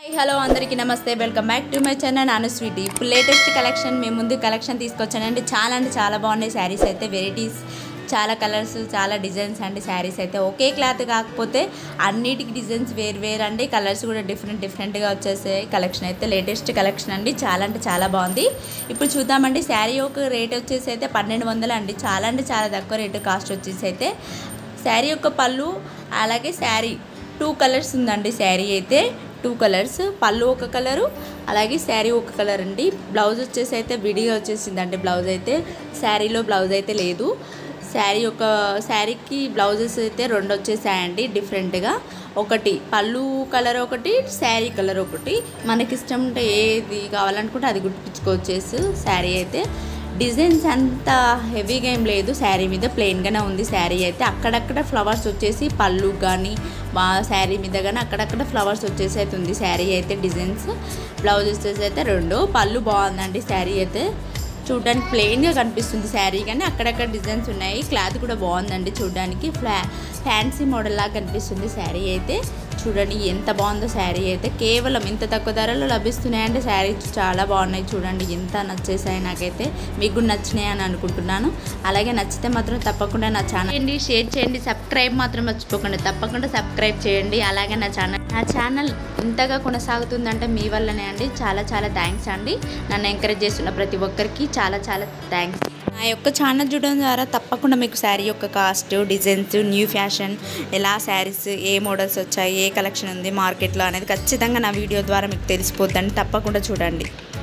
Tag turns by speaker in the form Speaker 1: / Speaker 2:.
Speaker 1: hello అందరికీ నమస్తే welcome back to my channel నాను స్వీటీ ఇప్పుడు లేటెస్ట్ కలెక్షన్ మేము ముందు కలెక్షన్ తీసుకొచ్చానండి చాలా అంటే చాలా బాగున్నాయి శారీస్ అయితే వెరైటీస్ చాలా కలర్స్ చాలా డిజైన్స్ అండి శారీస్ అయితే ఒకే క్లాత్ కాకపోతే అన్నిటికి డిజైన్స్ వేరు వేరు అండి కలర్స్ కూడా డిఫరెంట్ డిఫరెంట్గా వచ్చేసాయి కలెక్షన్ అయితే లేటెస్ట్ కలెక్షన్ అండి చాలా అంటే చాలా బాగుంది ఇప్పుడు చూద్దామండి శారీ యొక్క రేట్ వచ్చేసి అయితే పన్నెండు వందలు అండి చాలా అంటే చాలా తక్కువ రేటు కాస్ట్ వచ్చేసి అయితే శారీ యొక్క పళ్ళు అలాగే శారీ టూ కలర్స్ ఉందండి శారీ అయితే టూ కలర్స్ పళ్ళు ఒక కలరు అలాగే శారీ ఒక కలర్ అండి బ్లౌజ్ వచ్చేసి అయితే విడిగా వచ్చేసిందండి బ్లౌజ్ అయితే శారీలో బ్లౌజ్ అయితే లేదు శారీ ఒక శారీకి బ్లౌజెస్ అయితే రెండు వచ్చేసాయండి డిఫరెంట్గా ఒకటి పళ్ళు కలర్ ఒకటి శారీ కలర్ ఒకటి మనకి ఇష్టం ఉంటే ఏది కావాలనుకుంటే అది గుర్తించుకోవచ్చేసి శారీ అయితే డిజైన్స్ అంత హెవీగా ఏం లేదు శారీ మీద ప్లెయిన్గానే ఉంది శారీ అయితే అక్కడక్కడ ఫ్లవర్స్ వచ్చేసి పళ్ళు కానీ మా శారీ మీద కానీ అక్కడక్కడ ఫ్లవర్స్ వచ్చేసి అయితే ఉంది శారీ అయితే డిజైన్స్ బ్లౌజ్ వచ్చేసి అయితే రెండు పళ్ళు బాగుందండి శారీ అయితే చూడడానికి ప్లెయిన్గా కనిపిస్తుంది శారీ కానీ అక్కడక్కడ డిజైన్స్ ఉన్నాయి క్లాత్ కూడా బాగుందండి చూడడానికి ఫ్లా ఫ్యాన్సీ మోడల్ లాగా కనిపిస్తుంది శారీ అయితే చూడండి ఎంత బాగుందో శారీ అయితే కేవలం ఇంత తక్కువ ధరలో లభిస్తున్నాయంటే శారీస్ చాలా బాగున్నాయి చూడండి ఎంత నచ్చేసాయి నాకైతే మీకు కూడా నచ్చినాయి అని అనుకుంటున్నాను అలాగే నచ్చితే మాత్రం తప్పకుండా నా ఛానల్ చేయండి షేర్ చేయండి సబ్స్క్రైబ్ మాత్రం మర్చిపోకండి తప్పకుండా సబ్స్క్రైబ్ చేయండి అలాగే నా ఛానల్ నా ఛానల్ ఇంతగా కొనసాగుతుందంటే మీ వల్లనే అండి చాలా చాలా థ్యాంక్స్ అండి నన్ను ఎంకరేజ్ చేస్తున్న ప్రతి ఒక్కరికి చాలా చాలా థ్యాంక్స్ నా యొక్క ఛానల్ చూడడం ద్వారా తప్పకుండా మీకు శారీ యొక్క కాస్ట్ డిజైన్స్ న్యూ ఫ్యాషన్ ఎలా శారీస్ ఏ మోడల్స్ వచ్చాయి ఏ కలెక్షన్ ఉంది మార్కెట్లో అనేది ఖచ్చితంగా నా వీడియో ద్వారా మీకు తెలిసిపోద్దండి తప్పకుండా చూడండి